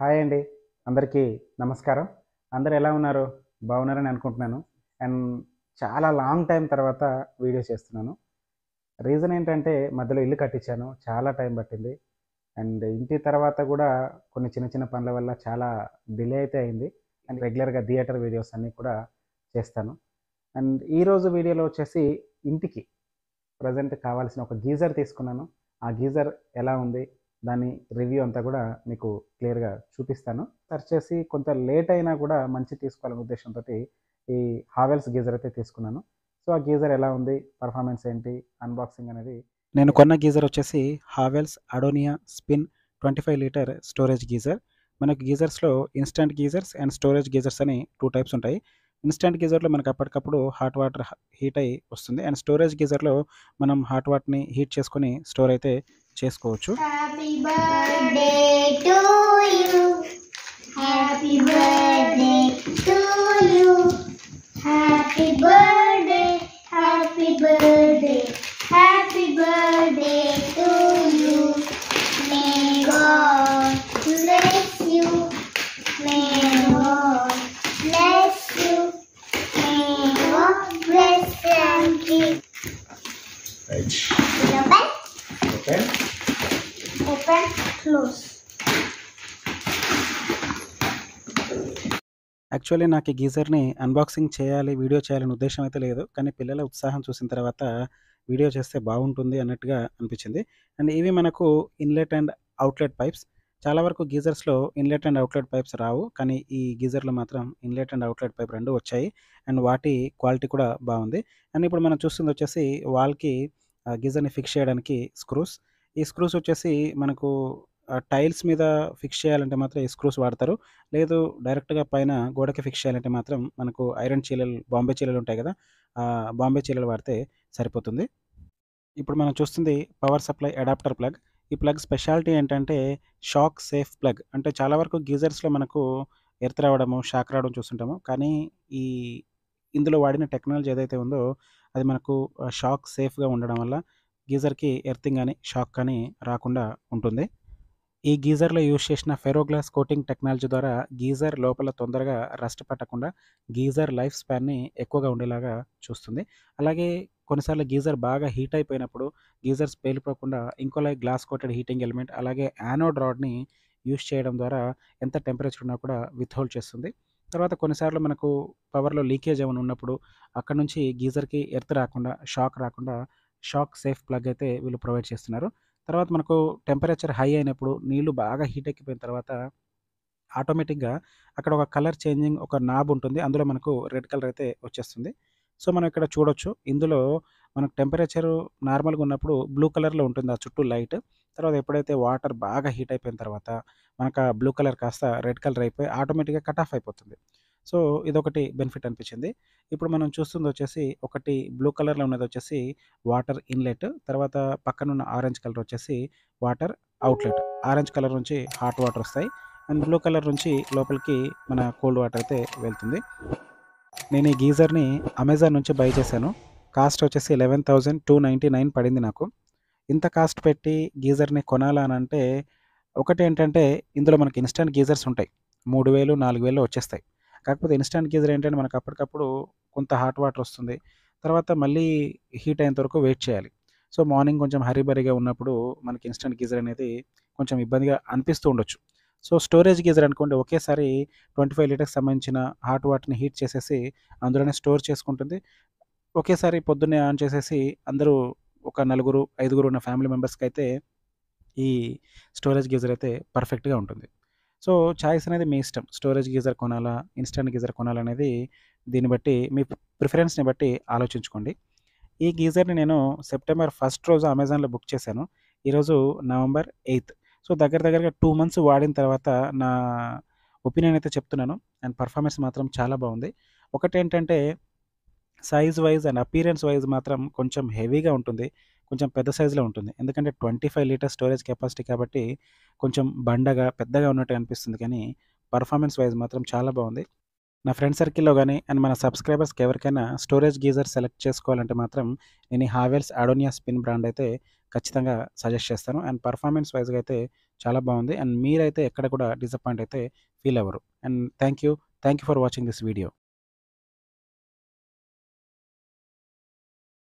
Hi అండి అందరికీ నమస్కారం అందరు ఎలా ఉన్నారు బాగున్నారని అనుకుంటున్నాను అండ్ చాలా లాంగ్ టైం తర్వాత వీడియో చేస్తున్నాను రీజన్ ఏంటంటే మధ్యలో ఇల్లు కట్టించాను చాలా టైం పట్టింది అండ్ ఇంటి తర్వాత కూడా కొన్ని చిన్న చిన్న పనుల వల్ల చాలా డిలే అయితే అయింది అండ్ రెగ్యులర్గా థియేటర్ వీడియోస్ అన్నీ కూడా చేస్తాను అండ్ ఈరోజు వీడియోలో వచ్చేసి ఇంటికి ప్రజెంట్ కావాల్సిన ఒక గీజర్ తీసుకున్నాను ఆ గీజర్ ఎలా ఉంది దాని రివ్యూ అంతా కూడా మీకు క్లియర్గా చూపిస్తాను సర్చ్ చేసి కొంత లేట్ అయినా కూడా మంచి తీసుకోవాలనే ఉద్దేశంతో ఈ హావెల్స్ గీజర్ అయితే తీసుకున్నాను సో ఆ గీజర్ ఎలా ఉంది పర్ఫార్మెన్స్ ఏంటి అన్బాక్సింగ్ అనేది నేను కొన్న గీజర్ వచ్చేసి Havells Adonia spin twenty five litre storage geyser మనకు గీజర్స్లో instant geysers and storage geysers అని టూ టైప్స్ ఉంటాయి ఇన్స్టంట్ గీజర్లో మనకు అప్పటికప్పుడు హాట్ వాటర్ హీట్ అయి వస్తుంది అండ్ స్టోరేజ్ గీజర్లో మనం హాట్ వాటర్ని హీట్ చేసుకొని స్టోర్ అయితే చేసుకోవచ్చు Happy birthday to you. Happy birthday to you. Happy birthday, happy birthday, happy birthday to you. May God bless you. May God bless you. May God bless and keep. Open, okay open, close. Actually నాకు ఈ గీజర్ని unboxing చేయాలి video చేయాలని ఉద్దేశం అయితే లేదు కానీ పిల్లల ఉత్సాహం చూసిన తర్వాత వీడియో చేస్తే బాగుంటుంది అన్నట్టుగా అనిపించింది అండ్ ఇవి మనకు ఇన్లెట్ అండ్ అవుట్లెట్ పైప్స్ చాలా వరకు గీజర్స్లో ఇన్లెట్ అండ్ అవుట్లెట్ పైప్స్ రావు కానీ ఈ గీజర్లో మాత్రం ఇన్లెట్ అండ్ అవుట్లెట్ పైప్ రెండు వచ్చాయి అండ్ వాటి క్వాలిటీ కూడా బాగుంది అండ్ ఇప్పుడు మనం చూస్తుంది వచ్చేసి వాల్కి గీజర్ని ఫిక్స్ చేయడానికి స్క్రూస్ ఈ స్క్రూస్ వచ్చేసి మనకు టైల్స్ మీద ఫిక్స్ చేయాలంటే మాత్రం ఈ స్క్రూస్ వాడతారు లేదు డైరెక్ట్గా పైన గోడకి ఫిక్స్ చేయాలంటే మాత్రం మనకు ఐరన్ చీలలు బాంబే చీలలు ఉంటాయి కదా ఆ బాంబే చీలలు వాడితే సరిపోతుంది ఇప్పుడు మనం చూస్తుంది పవర్ సప్లై అడాప్టర్ ప్లగ్ ఈ ప్లగ్ స్పెషాలిటీ ఏంటంటే షాక్ సేఫ్ ప్లగ్ అంటే చాలా వరకు గీజర్స్లో మనకు ఎర్త్ రావడము షాక్ రావడం చూస్తుంటాము కానీ ఈ ఇందులో వాడిన టెక్నాలజీ ఏదైతే ఉందో అది మనకు షాక్ సేఫ్గా ఉండడం వల్ల గీజర్కి ఎర్తింగ్ కానీ షాక్ కానీ రాకుండా ఉంటుంది ఈ గీజర్లో యూజ్ చేసిన ఫెరోగ్లాస్ కోటింగ్ టెక్నాలజీ ద్వారా గీజర్ లోపల తొందరగా రస్ట్ పట్టకుండా గీజర్ లైఫ్ స్పాన్ని ఎక్కువగా ఉండేలాగా చూస్తుంది అలాగే కొన్నిసార్లు గీజర్ బాగా హీట్ అయిపోయినప్పుడు గీజర్స్ పేలిపోకుండా ఇంకోలా గ్లాస్ కోటెడ్ హీటింగ్ ఎలిమెంట్ అలాగే యానోడ్ రాడ్ని యూజ్ చేయడం ద్వారా ఎంత టెంపరేచర్ ఉన్నా కూడా విత్హోల్డ్ చేస్తుంది తర్వాత కొన్నిసార్లు మనకు పవర్లో లీకేజ్ ఏమైనా ఉన్నప్పుడు అక్కడ నుంచి గీజర్కి ఎర్త్ రాకుండా షాక్ రాకుండా షాక్ సేఫ్ ప్లగ్ అయితే వీళ్ళు ప్రొవైడ్ చేస్తున్నారు తర్వాత మనకు టెంపరేచర్ హై అయినప్పుడు నీళ్లు బాగా హీట్ ఎక్కిపోయిన తర్వాత ఆటోమేటిక్గా అక్కడ ఒక కలర్ చేంజింగ్ ఒక నాబ్ ఉంటుంది అందులో మనకు రెడ్ కలర్ అయితే వచ్చేస్తుంది సో మనం ఇక్కడ చూడొచ్చు ఇందులో మనకు టెంపరేచర్ నార్మల్గా ఉన్నప్పుడు బ్లూ కలర్లో ఉంటుంది ఆ చుట్టూ లైట్ తర్వాత ఎప్పుడైతే వాటర్ బాగా హీట్ అయిపోయిన తర్వాత మనకు ఆ బ్లూ కలర్ కాస్త రెడ్ కలర్ అయిపోయి ఆటోమేటిక్గా కట్ ఆఫ్ అయిపోతుంది సో ఇదొకటి బెనిఫిట్ అనిపించింది ఇప్పుడు మనం చూస్తుంది వచ్చేసి ఒకటి బ్లూ కలర్లో ఉన్నది వచ్చేసి వాటర్ ఇన్లెట్ తర్వాత పక్కనున్న ఆరెంజ్ కలర్ వచ్చేసి వాటర్ అవుట్లెట్ ఆరెంజ్ కలర్ నుంచి హాట్ వాటర్ వస్తాయి అండ్ బ్లూ కలర్ నుంచి లోపలికి మన కోల్డ్ వాటర్ అయితే వెళ్తుంది నేను ఈ గీజర్ని అమెజాన్ నుంచి బై చేశాను కాస్ట్ వచ్చేసి eleven thousand two ninety nine పడింది నాకు ఇంత కాస్ట్ పెట్టి గీజర్ని కొనాలా అని అంటే ఒకటి ఏంటంటే ఇందులో మనకి ఇన్స్టంట్ గీజర్స్ ఉంటాయి మూడు వేలు నాలుగు వేలు వచ్చేస్తాయి కాకపోతే ఇన్స్టంట్ గీజర్ ఏంటంటే మనకు అప్పటికప్పుడు కొంత హాట్ వాటర్ వస్తుంది తర్వాత మళ్ళీ హీట్ అయ్యేంత వరకు వెయిట్ చేయాలి సో మార్నింగ్ కొంచెం హరిబరిగా ఉన్నప్పుడు మనకి ఇన్స్టంట్ గీజర్ అనేది కొంచెం ఇబ్బందిగా అనిపిస్తూ ఉండొచ్చు సో స్టోరేజ్ గీజర్ అనుకోండి ఒకేసారి ట్వంటీ ఫైవ్ లీటర్స్ సంబంధించిన హాట్ వాటర్ని హీట్ చేసేసి అందులోనే స్టోర్ చేసుకుంటుంది ఒకేసారి పొద్దున్నే ఆన్ చేసేసి అందరూ ఒక నలుగురు ఐదుగురు ఉన్న ఫ్యామిలీ మెంబర్స్కి అయితే ఈ స్టోరేజ్ గీజర్ అయితే పర్ఫెక్ట్గా ఉంటుంది సో చాయిస్ అనేది మీ ఇష్టం స్టోరేజ్ గీజర్ కొనాలా ఇన్స్టెంట్ గీజర్ కొనాలనేది దీన్ని బట్టి మీ ప్రిఫరెన్స్ని బట్టి ఆలోచించుకోండి ఈ గీజర్ని నేను సెప్టెంబర్ ఫస్ట్ రోజు అమెజాన్లో బుక్ చేశాను ఈరోజు నవంబర్ ఎయిత్ సో దగ్గర దగ్గరగా టూ మంత్స్ వాడిన తర్వాత నా ఒపీనియన్ అయితే చెప్తున్నాను అండ్ పర్ఫార్మెన్స్ మాత్రం చాలా బాగుంది ఒకటి ఏంటంటే size wise and appearance wise మాత్రం కొంచెం హెవీగా ఉంటుంది కొంచెం పెద్ద సైజులో ఉంటుంది ఎందుకంటే twenty five litre storage capacity కాబట్టి కొంచెం బండగా పెద్దగా ఉన్నట్టు అనిపిస్తుంది కానీ పర్ఫార్మెన్స్ వైజ్ మాత్రం చాలా బాగుంది నా ఫ్రెండ్ సర్కిల్లో కానీ అండ్ మన సబ్స్క్రైబర్స్కి ఎవరికైనా స్టోరేజ్ గీజర్ సెలెక్ట్ చేసుకోవాలంటే మాత్రం నేను ఈ హావెల్స్ అడోనియా స్పిన్ బ్రాండ్ అయితే ఖచ్చితంగా సజెస్ట్ చేస్తాను. అండ్ పర్ఫార్మెన్స్ వైస్‌గా అయితే చాలా బావుంది. అండ్ మీరైతే ఎక్కడ కూడా డిసప్పాయింట్ అయితే ఫీల్ అవ్వరు. And thank you. Thank you for watching this video.